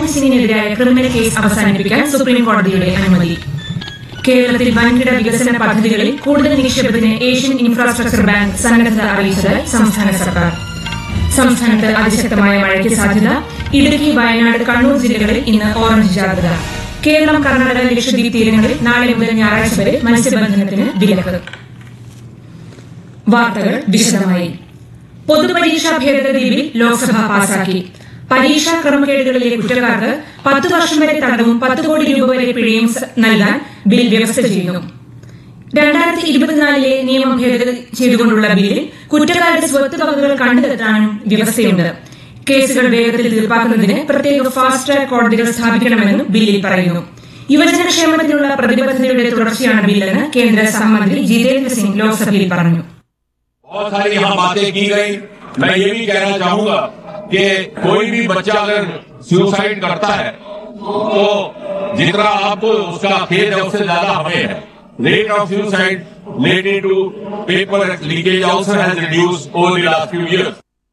മൻമോഹൻ സിംഗിനെതിരായ criminal case അവസാനിപ്പിക്കാൻ supreme കോടതിയുടെ അനുമതി കേരളത്തിൽ വൻകിട വികസന പദ്ധതികളിൽ കൂടുതൽ നിക്ഷേപത്തിന് ഏഷ്യൻ ഇൻഫ്രാസ്ട്രക്ചർ ബാങ്ക് സന്നദ്ധത അറിയിച്ചതായി സംസ്ഥാന സർക്കാർ സംസ്ഥാനത്ത് അതിശക്തമായ മഴയ്ക്ക് സാധ്യത ഇടുക്കി വയനാട് കണ്ണൂർ ജില്ലകളിൽ ഇന്ന് ഓറഞ്ച് ജാഗ്രത കേരളം കർണാടക ലക്ഷദ്വീപ് തീരങ്ങളിൽ നാളെ മുതൽ ഞായറാഴ്ച വരെ മത്സ്യബന്ധനത്തിന് വിലക്ക് വാർത്തകൾ വിശദമായി പൊതുപരീക്ഷാ ഭേദഗതി ബിൽ ലോക്സഭ പാസാക്കി പരീക്ഷാ ക്രമക്കേടുകളിലെ കുറ്റക്കാർക്ക് പത്ത് വർഷം വരെ തടവും പത്ത് കോടി രൂപ വരെ പിഴയും സ- നൽകാൻ ബിൽ വ്യവസ്ഥ ചെയ്യുന്നു രണ്ടായിരത്തി ഇരുപത്തിനാലിലെ നിയമം ഭേദഗതി ചെയ്തുകൊണ്ടുള്ള ബില്ലിൽ കുറ്റക്കാരുടെ സ്വത്ത് വകകൾ കണ്ടെത്താനും വ്യവസ്ഥയുണ്ട് കേസുകൾ വേഗത്തിൽ തീർപ്പാക്കുന്നതിന് പ്രത്യേക ഫാസ്റ്റ് ട്രാക്ക് കോടതികൾ സ്ഥാപിക്കണമെന്നും ബില്ലിൽ പറയുന്നു യുവജനക്ഷേമത്തിനുള്ള പ്രതിബദ്ധതയുടെ തുടർച്ചയാണ് ബില്ലെന്ന് കേന്ദ്ര സഹമന്ത്രി ജിതേന്ദ്ര സിംഗ് ലോക്സഭയിൽ പറഞ്ഞു बहुत सारी यहाँ बातें की गई मैं ये भी कहना चाहूंगा कि कोई भी बच्चा अगर सुसाइड करता है तो जितना आपको उसका खेद है उससे ज्यादा हमें है rate of suicide related to paper leakage also has reduced over the last few years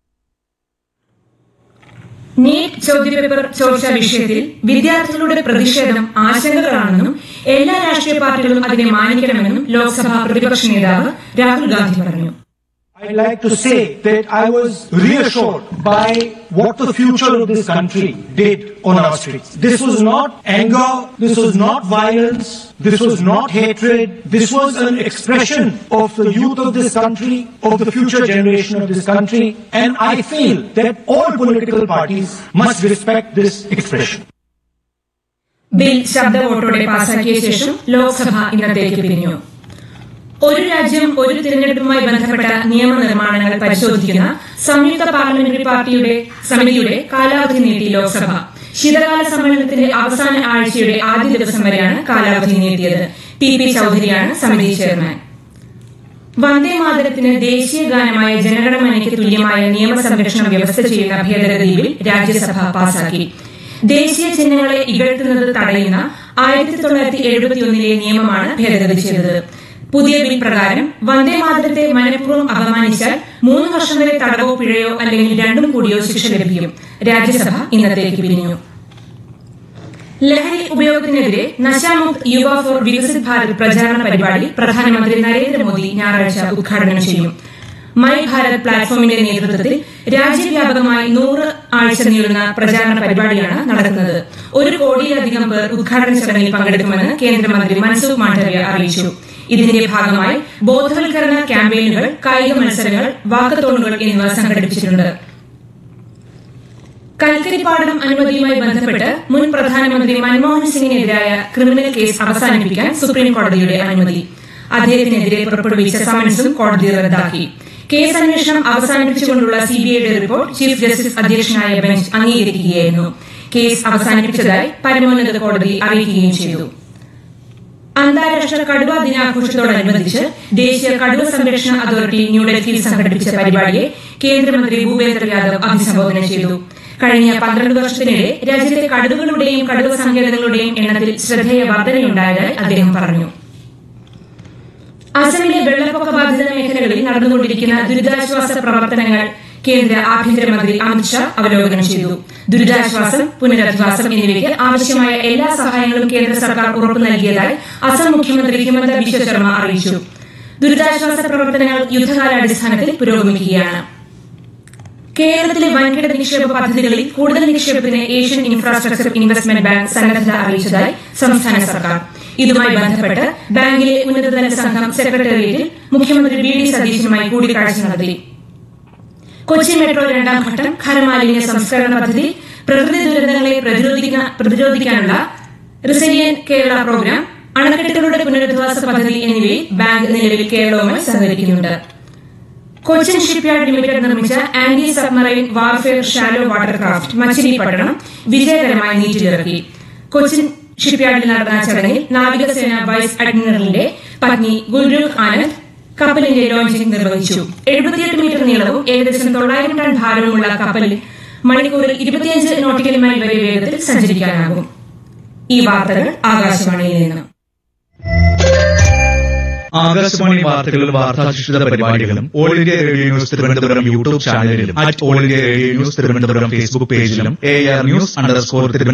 NEET ചോദ്യപേപ്പർ ചോർച്ച വിഷയത്തിൽ വിദ്യാർത്ഥികളുടെ പ്രതിഷേധം ആശങ്കകളാണെന്നും എല്ലാ രാഷ്ട്രീയ പാർട്ടികളും അതിനെ മാനിക്കണമെന്നും ലോക്സഭാ പ്രതിപക്ഷ നേതാവ് രാഹുൽ ഗാന്ധി പറഞ്ഞു I'd like to say that I was reassured by what the future of this country did on our streets. This was not anger, this was not violence, this was not hatred, this was an expression of the youth of this country, of the future generation of this country, and I feel that all political parties must respect this expression. Bill ശബ്ദ വോട്ടോടെ പാസാക്കിയ ശേഷം ലോക്സഭ ഇന്നത്തേക്ക് പിരിഞ്ഞു ഒരു രാജ്യം ഒരു തിരഞ്ഞെടുപ്പുമായി ബന്ധപ്പെട്ട നിയമനിർമ്മാണങ്ങൾ പരിശോധിക്കുന്ന സംയുക്ത പാർലമെന്ററി പാർട്ടിയുടെ സമിതിയുടെ കാലാവധി നീട്ടി ലോക്സഭ ശീതകാല സമ്മേളനത്തിന്റെ അവസാന ആഴ്ചയുടെ ആദ്യ ദിവസം വരെയാണ് കാലാവധി നീട്ടിയത് പി പി ചൌധരിയാണ് സമിതി ചെയർമാൻ വന്ദേ മാതരത്തിന് ദേശീയ ഗാനമായ ജനഗണമനയ്ക്ക് തുല്യമായ നിയമസംരക്ഷണം വ്യവസ്ഥ ചെയ്യുന്ന ഭേദഗതി ബിൽ രാജ്യസഭ പാസാക്കി ദേശീയ ചിഹ്നങ്ങളെ ഇകഴ്ത്തുന്നത് തടയുന്ന ആയിരത്തി തൊള്ളായിരത്തി എഴുപത്തിയൊന്നിലെ നിയമമാണ് ഭേദഗതി ചെയ്തത് പുതിയ ബിൽ പ്രകാരം വന്ദേ മാതരത്തെ മനഃപൂർവ്വം അപമാനിച്ചാൽ മൂന്ന് വർഷം വരെ തടവോ പിഴയോ അല്ലെങ്കിൽ രണ്ടും കൂടിയോ ശിക്ഷ ലഭിക്കും രാജ്യസഭ ഇന്നത്തേക്ക് പിരിഞ്ഞു ലഹരി ഉപയോഗത്തിനെതിരെ നശാമുക്ത് യുവ ഫോർ വികസിത് ഭാരത് പ്രചാരണ പരിപാടി പ്രധാനമന്ത്രി നരേന്ദ്രമോദി ഞായറാഴ്ച ഉദ്ഘാടനം ചെയ്യും മൈ ഭാരത് പ്ലാറ്റ്ഫോമിന്റെ നേതൃത്വത്തിൽ രാജ്യവ്യാപകമായി നൂറ് ആഴ്ച നീളുന്ന പ്രചാരണ പരിപാടിയാണ് നടക്കുന്നത് ഒരു കോടിയിലധികം പേർ ഉദ്ഘാടന ചടങ്ങിൽ പങ്കെടുക്കുമെന്ന് കേന്ദ്രമന്ത്രി മൻസുഖ് മാണ്ഡവ്യ അറിയിച്ചു ഇതിന്റെ ഭാഗമായി ബോധവൽക്കരണ ക്യാമ്പയിനുകൾ കായിക മത്സരങ്ങൾ വാക്കത്തോണുകൾ എന്നിവ സംഘടിപ്പിച്ചിട്ടുണ്ട് കൽക്കരിപ്പാടം അനുമതിയുമായി ബന്ധപ്പെട്ട് മുൻ പ്രധാനമന്ത്രി മൻമോഹൻ സിംഗിനെതിരായ ക്രിമിനൽ കേസ് അവസാനിപ്പിക്കാൻ സുപ്രീം കോടതിയുടെ അനുമതി അദ്ദേഹത്തിനെതിരെ പുറപ്പെടുവിച്ച സമൻസും കോടതി റദ്ദാക്കി കേസ് അന്വേഷണം അവസാനിപ്പിച്ചുകൊണ്ടുള്ള സിബിഐയുടെ റിപ്പോർട്ട് ചീഫ് ജസ്റ്റിസ് അധ്യക്ഷനായ ബെഞ്ച് അംഗീകരിക്കുകയായിരുന്നു കേസ് അവസാനിപ്പിച്ചതായി പരമോന്നത കോടതി അറിയിക്കുകയും ചെയ്തു അന്താരാഷ്ട്ര കടുവ ദിനാഘോഷത്തോടനുബന്ധിച്ച് ദേശീയ കടുവ സംരക്ഷണ അതോറിറ്റി ന്യൂഡൽഹിയിൽ സംഘടിപ്പിച്ച പരിപാടിയെ കേന്ദ്രമന്ത്രി ഭൂപേന്ദ്ര യാദവ് അഭിസംബോധന ചെയ്തു കഴിഞ്ഞ പന്ത്രണ്ട് വർഷത്തിനിടെ രാജ്യത്തെ കടുവകളുടെയും കടുവ സങ്കേതങ്ങളുടെയും എണ്ണത്തിൽ ശ്രദ്ധേയ വർധനയുണ്ടായതായി അദ്ദേഹം പറഞ്ഞു അസമിലെ വെള്ളപ്പൊക്ക ബാധിത മേഖലകളിൽ നടന്നുകൊണ്ടിരിക്കുന്ന ദുരിതാശ്വാസ പ്രവർത്തനങ്ങൾ കേന്ദ്ര ആഭ്യന്തരമന്ത്രി അമിത്ഷാ അവലോകനം ചെയ്തു ദുരിതാശ്വാസം പുനരധിവാസം എന്നിവയ്ക്ക് ആവശ്യമായ എല്ലാ സഹായങ്ങളും കേന്ദ്ര സർക്കാർ ഉറപ്പു നൽകിയതായി അസം മുഖ്യമന്ത്രി ഹിമന്ത ബിശ്വ ശർമ്മ അറിയിച്ചു ദുരിതാശ്വാസ പ്രവർത്തനങ്ങൾ യുദ്ധകാലാടിസ്ഥാനത്തിൽ പുരോഗമിക്കുകയാണ് കേരളത്തിലെ വൻകിട നിക്ഷേപ പദ്ധതികളിൽ കൂടുതൽ നിക്ഷേപത്തിന് ഏഷ്യൻ ഇൻഫ്രാസ്ട്രക്ചർ ഇൻവെസ്റ്റ്മെന്റ് ബാങ്ക് സന്നദ്ധത അറിയിച്ചതായി സംസ്ഥാന സർക്കാർ ഇതുമായി ബന്ധപ്പെട്ട് ബാങ്കിലെ ഉന്നതതല സംഘം സെക്രട്ടേറിയറ്റിൽ മുഖ്യമന്ത്രി വി ഡി സതീശനുമായി കൂടിക്കാഴ്ച നടത്തി കൊച്ചി മെട്രോ രണ്ടാം ഘട്ടം ഖരമാലിന്യ സംസ്കരണ പദ്ധതി പ്രകൃതി ദുരന്തങ്ങളെ പ്രതിരോധിക്ക- പ്രതിരോധിക്കാനുള്ള റിസലിയൻ കേരള പ്രോഗ്രാം അണക്കെട്ടുകളുടെ പുനരധിവാസ പദ്ധതി എന്നിവയിൽ ബാങ്ക് നിലവിൽ കേരളവുമായി സഹകരിക്കുന്നുണ്ട് കൊച്ചിൻ ഷിപ്പ്യാർഡ് ലിമിറ്റഡ് നിർമ്മിച്ച anti submarine warfare shallow water craft Machilipatnam വിജയകരമായി നീറ്റിലിറക്കി കൊച്ചിൻ ഷിപ്പ്യാർഡിൽ നടന്ന ചടങ്ങിൽ നാവികസേന വൈസ് അഡ്മിറലിന്റെ പത്നി ഗുൽരൂഖ് ആനന്ദ് കപ്പലിന്റെ ലോഞ്ചിംഗ് നിർവഹിച്ചു എഴുപത്തിയെട്ട് മീറ്റർ നീളവും ഏകദേശം തൊള്ളായിരം ടൺ ഭാരവുമുള്ള കപ്പലിൽ മണിക്കൂറിൽ ഇരുപത്തിയഞ്ച് നോട്ടിക്കൽ മൈൽ വരെ വേഗത്തിൽ സഞ്ചരിക്കാനാകും ഈ വാർത്തകൾ ആകാശവാണിയിൽ നിന്ന് ആകാശവാണി വാർത്തകളും വാർത്താധിഷ്ഠിത പരിപാടികളും all India radio news Thiruvananthapuram YouTube ചാനലിലും at all India radio news Thiruvananthapuram Facebook പേജിലും A R news underscore Thiruvananthapuram